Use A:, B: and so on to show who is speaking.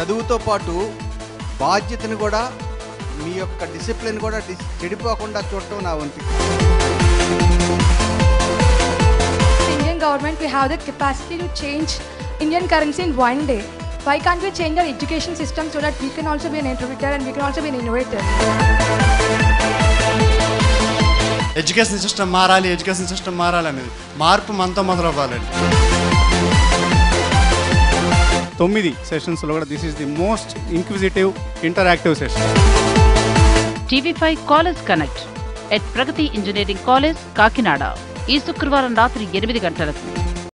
A: చదువుతో పాటు బాధ్యతను కూడా మీ యొక్క డిసిప్లిన్ కూడా డిస్ చెడిపోకుండా చూడటం నా వంతు
B: Indian government, we have the capacity to change Indian currency in one day. Why can't we change our education system so that we can also be an interpreter and we can also be an innovator?
C: Education system మారాలి education system మారాలి అనేది మార్పు మనతో మొదలవ్వాలండి
D: తొమ్మిది సెషన్స్లో కూడా this is the most inquisitive interactive session
E: TV five college connect at Pragathi engineering college Kakinada ఈ శుక్రవారం రాత్రి ఎనిమిది గంటలకు